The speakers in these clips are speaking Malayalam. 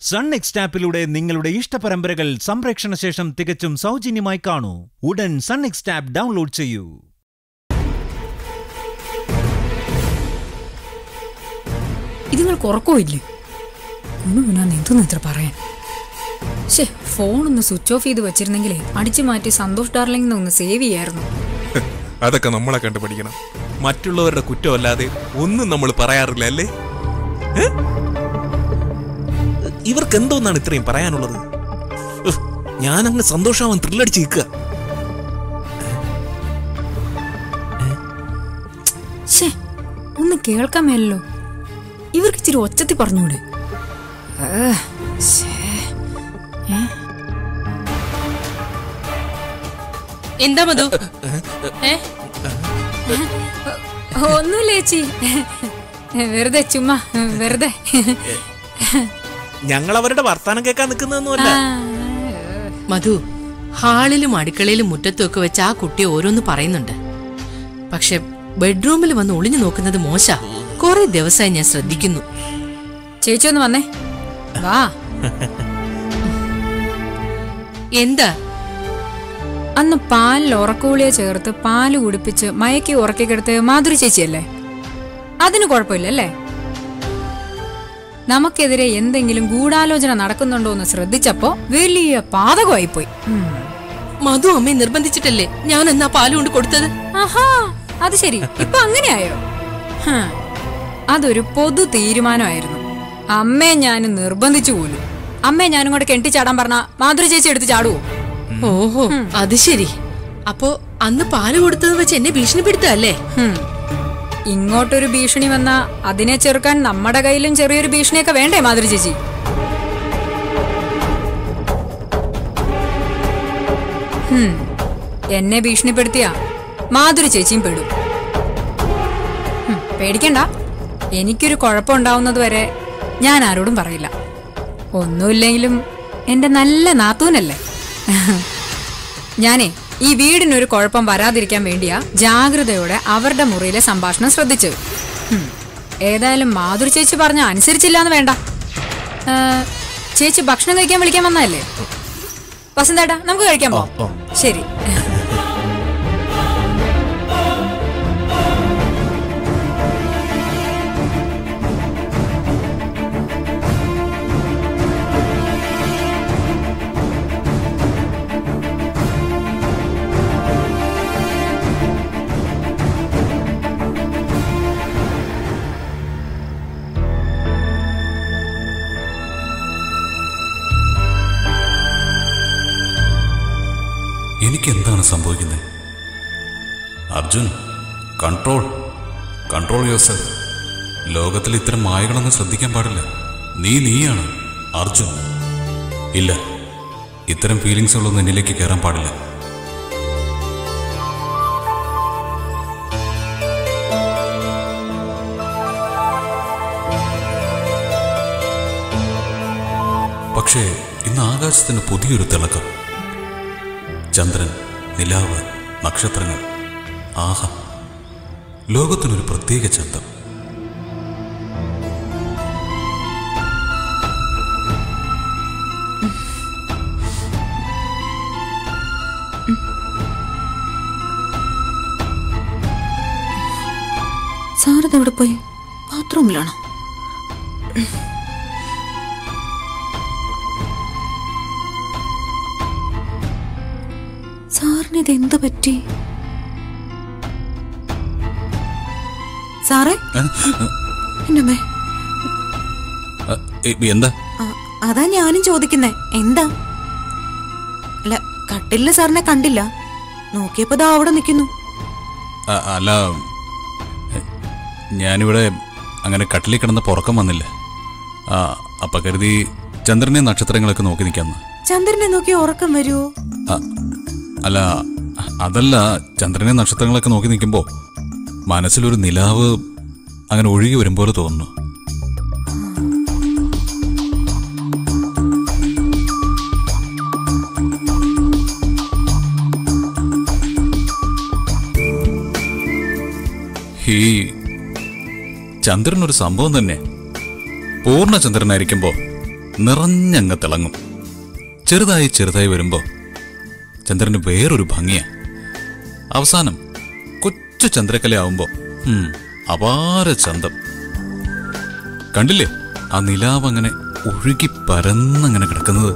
സൺ നെക്സ്റ്റ് ആപ്പിലൂടെ നിങ്ങളുടെ ഇഷ്ടപരമ്പരകൾ സംപ്രേക്ഷണ ശേഷം തികച്ചും സൗജന്യമായി കാണൂ ഉടൻ സൺ നെക്സ്റ്റ് ആപ്പ് ഡൗൺലോഡ് ചെയ്യൂ ഇതുങ്ങൾക്ക് ഉറക്കമില്ലേ കുനുകുനാന്ന് എന്തെന്ന് ഇത്ര പറയാൻ ശേ ഫോണൊന്ന് സ്വിച്ച് ഓഫ് ചെയ്ത് വെച്ചിരുന്നെങ്കിലേ അടിച്ചു മാറ്റി സന്തോഷ് ഡാർലിംഗ് ഒന്ന് സേവ് ചെയ്യായിരുന്നു അതൊക്കെ നമ്മളെ കണ്ടു പഠിക്കണം മറ്റുള്ളവരുടെ കുറ്റമല്ലാതെ ഒന്നും നമ്മൾ പറയാറില്ല അല്ലേ ഏ? ഇവർക്ക് എന്തോന്നാണ് ഇത്രയും പറയാനുള്ളത് ഉഫ്, ഞാനങ്ങ് സന്തോഷമാവാൻ ത്രില്ലടിച്ച് നിൽക്കുക ശേ ഒന്ന് കേൾക്കാൻ മേലല്ലോ ഇവർക്ക് ഇച്ചിരി ഒച്ചത്തി പറഞ്ഞൂടെ ഏ, ശ്ശേ. ഏ? എന്താ മധു ഏ ഒന്നുമില്ല ചേച്ചി വെറുതെ ചുമ്മാ വെറുതെ ഞങ്ങൾ അവരുടെ വർത്താനം കേൾക്കാൻ നിൽക്കുന്നതൊന്നുമല്ല മധു ഹാളിലും അടുക്കളയിലും മുറ്റത്തും ഒക്കെ വെച്ച് ആ കുട്ടി ഓരോന്ന് പറയുന്നുണ്ട് പക്ഷെ ബെഡ്റൂമിൽ വന്ന് ഒളിഞ്ഞു നോക്കുന്നത് മോശ കുറെ ദിവസമായി ഞാൻ ശ്രദ്ധിക്കുന്നു ചേച്ചി ഒന്ന് വന്നേ വാ എന്താ അന്ന് പാലിൽ ഉറക്കഗുളിയെ ചേർത്ത് പാല് കുടിപ്പിച്ച് മയക്കി ഉറക്കിക്കെടുത്ത് മാധുരി ചേച്ചിയല്ലേ അതിന് കുഴപ്പമില്ലല്ലേ നമുക്കെതിരെ എന്തെങ്കിലും ഗൂഢാലോചന നടക്കുന്നുണ്ടോ എന്ന് ശ്രദ്ധിച്ചപ്പോ വലിയ പാതകമായിപ്പോയി ഉം. മധു അമ്മയെ നിർബന്ധിച്ചിട്ടല്ലേ ഞാൻ എന്നാ പാല് കൊണ്ട് കൊടുത്തത് ആഹാ അത് ശരി ഇപ്പൊ അങ്ങനെയായോ ഹ, അതൊരു പൊതു തീരുമാനമായിരുന്നു അമ്മയെ ഞാൻ നിർബന്ധിച്ചു പോലും അമ്മയെ ഞാനും കൂടെ കെട്ടിച്ചാടാൻ പറഞ്ഞ മാധുരി ചേച്ചി എടുത്ത് ചാടുവോ ഓഹോ അത് ശരി അപ്പോ അന്ന് പാല് കൊടുത്തത് വെച്ച് എന്നെ ഭീഷണിപ്പെടുത്തല്ലേ ഹും. ഇങ്ങോട്ടൊരു ഭീഷണി വന്ന അതിനെ ചെറുക്കാൻ നമ്മുടെ കയ്യിലും ചെറിയൊരു ഭീഷണിയൊക്കെ വേണ്ടേ മാധുരി ചേച്ചി ഹും. എന്നെ ഭീഷണിപ്പെടുത്തിയ മാധുരി ചേച്ചിയും പെടും ഹും, പേടിക്കണ്ട എനിക്കൊരു കുഴപ്പമുണ്ടാവുന്നത് വരെ ഞാൻ ആരോടും പറയില്ല ഒന്നുമില്ലെങ്കിലും എന്റെ നല്ല നാത്തൂനല്ലേ ഞാനേ ഈ വീടിനൊരു കുഴപ്പം വരാതിരിക്കാൻ വേണ്ടിയാ ജാഗ്രതയോടെ അവരുടെ മുറിയിലെ സംഭാഷണം ശ്രദ്ധിച്ചത് ഹും. ഏതായാലും മാധുരി ചേച്ചി പറഞ്ഞ അനുസരിച്ചില്ല എന്ന് വേണ്ട ഏ, ചേച്ചി ഭക്ഷണം കഴിക്കാൻ വിളിക്കാൻ വന്നതല്ലേ വസന്തേട്ടാ നമുക്ക് കഴിക്കാൻ പോവാം ശരി എനിക്ക് എന്താണ് സംഭവിക്കുന്നത് അർജുൻ കൺട്രോൾ കൺട്രോൾ യുവർ ലോകത്തിൽ ഇത്തരം മായകളൊന്നും ശ്രദ്ധിക്കാൻ പാടില്ല നീ നീയാണ് അർജുൻ ഇല്ല ഇത്തരം ഫീലിങ്സുകളൊന്നും എന്നിലേക്ക് കയറാൻ പാടില്ല പക്ഷേ ഇന്ന് ആകാശത്തിന് പുതിയൊരു തിളക്കം ചന്ദ്രൻ നിലാവ് നക്ഷത്രങ്ങൾ ആഹ ലോകത്തിനൊരു പ്രത്യേക ചന്തം സാറത് എവിടെ പോയി ബാത്റൂമിലാണോ സാറിന് ഇത് എന്ത് പറ്റി സാറേ എന്നമ്മേ അ, എ- എന്താ അതാ ഞാനും ചോദിക്കുന്നേ എന്താ അല്ല കട്ടിലില് സാറിനെ കണ്ടില്ല നോക്കിയപ്പോ ദാ അവിടെ നിൽക്കുന്നു അ, അല്ല എ, ഞാനിവിടെ അങ്ങനെ കട്ടിലിൽ കിടന്ന് പുറക്കം വന്നില്ല ആ അപ്പൊ കരുതി ചന്ദ്രനെ നക്ഷത്രങ്ങളൊക്കെ നോക്കി നിൽക്കാന്ന് ചന്ദ്രനെ നോക്കി ഉറക്കം വരുവോ അ, അല്ല അതല്ല ചന്ദ്രനെ നക്ഷത്രങ്ങളൊക്കെ നോക്കി നിൽക്കുമ്പോ മനസ്സിലൊരു നിലാവ് അങ്ങനെ ഒഴുകി വരും പോലെ തോന്നുന്നു ഈ ചന്ദ്രൻ ഒരു സംഭവം തന്നെ പൂർണ്ണ ചന്ദ്രനായിരിക്കുമ്പോ നിറഞ്ഞങ്ങ് തിളങ്ങും ചെറുതായി ചെറുതായി വരുമ്പോ ചന്ദ്രന് വേറൊരു ഭംഗിയാ അവസാനം കൊച്ചു ചന്ദ്രക്കലയാവുമ്പോ ഉം, അപാര ചന്തം കണ്ടില്ലേ ആ നിലാവ് അങ്ങനെ ഒഴുകി പരന്നങ്ങനെ കിടക്കുന്നത്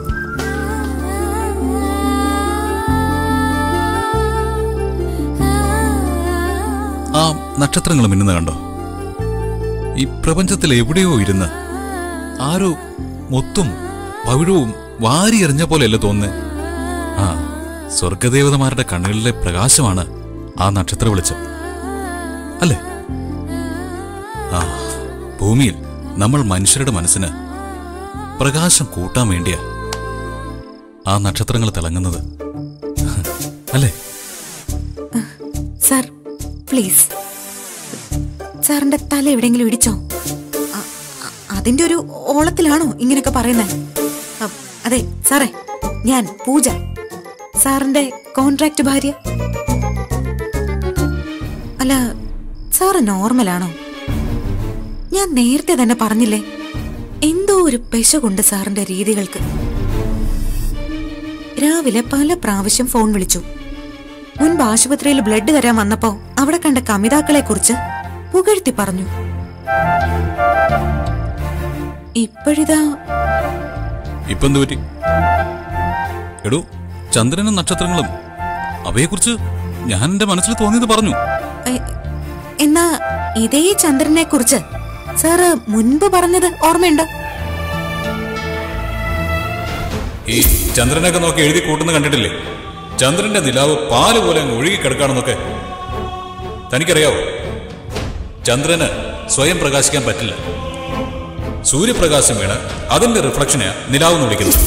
ആ നക്ഷത്രങ്ങൾ മിന്നുന്ന കണ്ടോ ഈ പ്രപഞ്ചത്തിൽ എവിടെയോ ഇരുന്ന് ആരോ മൊത്തും പവിഴവും വാരിയെറിഞ്ഞ പോലെയല്ല തോന്നുന്നേ ആ സ്വർഗദേവതമാരുടെ കണ്ണുകളിലെ പ്രകാശമാണ് ആ നക്ഷത്ര വെളിച്ചം അല്ലേ ആ ഭൂമിയിൽ നമ്മൾ മനുഷ്യരുടെ മനസ്സിന് പ്രകാശം കൂട്ടാൻ വേണ്ടിയാ ആ നക്ഷത്രങ്ങൾ തിളങ്ങുന്നത് അല്ലേ സാർ പ്ലീസ് സാറിന്റെ തല എവിടെയെങ്കിലും ഇടിച്ചോ അ- അ- അതിന്റെ ഒരു ഓളത്തിലാണോ ഇങ്ങനെയൊക്കെ പറയുന്നത് അതെ സാറേ ഞാൻ പൂജ സാറിന്റെ കോൺട്രാക്ട് ഭാര്യ അല്ല സാറ് നോർമലാണോ ഞാൻ നേരത്തെ തന്നെ പറഞ്ഞില്ലേ എന്തോ ഒരു പെശകുണ്ട് സാറിന്റെ രീതികൾക്ക് രാവിലെ പല പ്രാവശ്യം ഫോൺ വിളിച്ചു മുൻപ് ആശുപത്രിയിൽ ബ്ലഡ് തരാൻ വന്നപ്പോ അവിടെ കണ്ട കമിതാക്കളെ കുറിച്ച് പുകഴ്ത്തി പറഞ്ഞു ഇപ്പോഴിതാ ഇപ്പൊ എന്ത് പറ്റി എടോ ചന്ദ്രനും നക്ഷത്രങ്ങളും അവയെക്കുറിച്ച് ഞാൻ എന്റെ മനസ്സിൽ തോന്നിയത് പറഞ്ഞു എ- എന്നാ ഇതേ ചന്ദ്രനെ കുറിച്ച് സാറ് മുൻപ് പറഞ്ഞത് ഓർമ്മയുണ്ടോ ഈ ചന്ദ്രനൊക്കെ നോക്കി എഴുതി കൂട്ടുന്ന കണ്ടിട്ടില്ലേ ചന്ദ്രന്റെ നിലാവ് പാല് പോലെ അങ്ങ് ഒഴുകി കിടക്കാണെന്നൊക്കെ തനിക്കറിയാവോ ചന്ദ്രന് സ്വയം പ്രകാശിക്കാൻ പറ്റില്ല സൂര്യപ്രകാശം വീണ് അതിന്റെ റിഫ്ലക്ഷനെ നിലാവ് എന്ന് വിളിക്കുന്നത്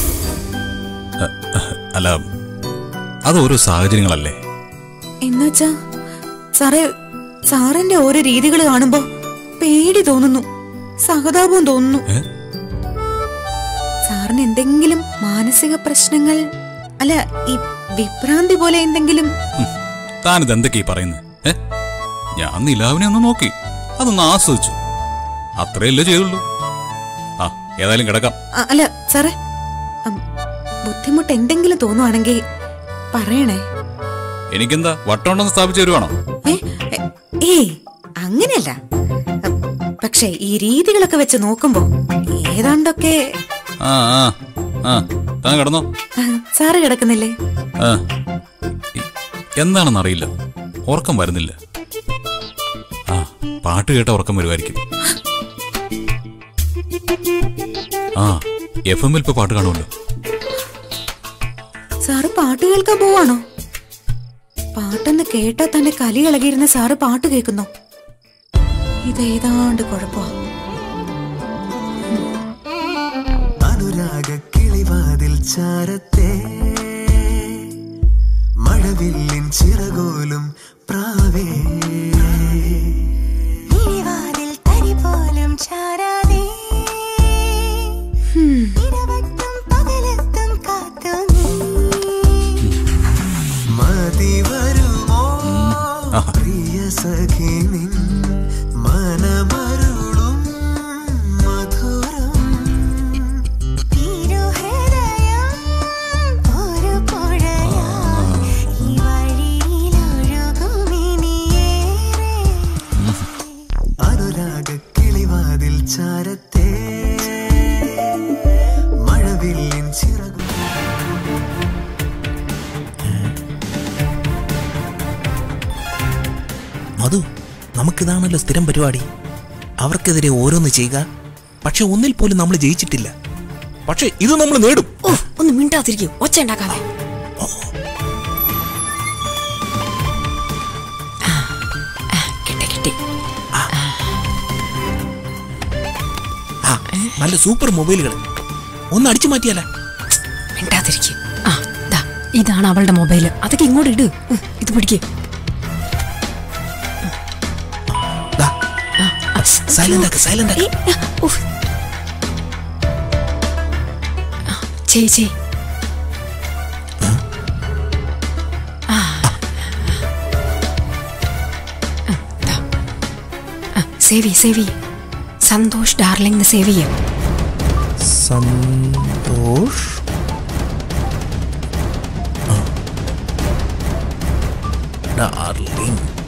അല്ല അത് ഓരോ സാഹചര്യങ്ങളല്ലേ എന്നുവെച്ചാ സാറേ സാറിന്റെ ഓരോ രീതികൾ കാണുമ്പോ പേടി തോന്നുന്നു സഹതാപവും തോന്നുന്നു ഏ? സാറിന് എന്തെങ്കിലും മാനസിക പ്രശ്നങ്ങൾ അല്ല ഈ വിഭ്രാന്തി പോലെ എന്തെങ്കിലും ഉം, താനിത് എന്തൊക്കെയാ ഈ പറയുന്നത് ഏ ഞാൻ നിലാവിനെ ഒന്ന് നോക്കി അതൊന്ന് ആസ്വദിച്ചു അത്രയല്ലേ ചെയ്തുള്ളൂ ആ ഏതായാലും കിടക്കാം അ- അല്ല സാറേ അം, ബുദ്ധിമുട്ട് എന്തെങ്കിലും തോന്നുവാണെങ്കിൽ പറയണേ എനിക്കെന്താ വട്ടമുണ്ടെന്ന് സ്ഥാപിച്ചു തരുവാണോ ഏ എ- ഏയ് അങ്ങനെയല്ല അം, പക്ഷേ ഈ രീതികളൊക്കെ വെച്ച് നോക്കുമ്പോ ഏതാണ്ടൊക്കെ ആ ആ ആ താൻ കിടന്നോ ആ, സാറ് കിടക്കുന്നില്ലേ ആ ഇ- എന്താണെന്നറിയില്ല ഉറക്കം വരുന്നില്ല ആ പാട്ട് കേട്ട ഉറക്കം വരുമായിരിക്കും ആ എഫ് എമ്മിൽ ഇപ്പൊ പാട്ട് കാണുമല്ലോ സാറ് പാട്ട് കേൾക്കാൻ പോവാണോ പാട്ടെന്ന് കേട്ടാ തന്നെ കലി ഇളകിയിരുന്ന സാറ് പാട്ട് കേൾക്കുന്നോ ഇതേതാണ്ട് കുഴപ്പമാ അനുരാഗ കിളിവാതിൽ ചാരത്തെ മഴവില്ലിൻ ചിറകോലും പ്രാവേ ഇനിവാതിൽ തരി പോലും ചാരാതെ ഇരവട്ടും പകലത്തും കാത്തു നീ മതി വരുമോ പ്രിയ സഖി നിൻ മനമരുളും മധുരം തിരുഹൃദയം ഒരു പുഴയായി ഈ വഴിയിലൊഴുകുമിനിയേറെ അനുരാഗ കിളിവാതിൽ ചാരത്തെ മഴവില്ലിൻ ചിറകു മധു നമുക്കിതാണല്ലോ സ്ഥിരം പരിപാടി അവർക്കെതിരെ ഓരോന്ന് ചെയ്യുക പക്ഷെ ഒന്നിൽ പോലും നമ്മൾ ജയിച്ചിട്ടില്ല പക്ഷെ ഇത് നമ്മൾ നേടും ഓ ഒന്ന് മിണ്ടാതിരിക്കൂ ഒച്ച ഉണ്ടാക്കാതെ ആ, ആ, കിട്ടി കിട്ടി ആ നല്ല സൂപ്പർ മൊബൈലുകൾ ഒന്ന് അടിച്ചു മാറ്റിയാല മിണ്ടാതിരിക്കൂ ആ ദാ ഇതാണ് അവളുടെ മൊബൈല് അതൊക്കെ ഇങ്ങോട്ട് ഇട് ഉം, ഇത് പിടിക്ക് സൈലന്റ് ആക്ക് സൈലന്റ് ആക്ക് ഏയ്, ആ, ഉഫ്. ആ, ചെയ് ചെയ് ആ. ആ, ദാ. ആ, സേവ് ചെയ്യ്, സേവ് ചെയ്യ്. സന്തോഷ് ഡാർലിംഗ് സേവ് ചെയ്യും സന്തോഷ് ഡാർലിംഗ്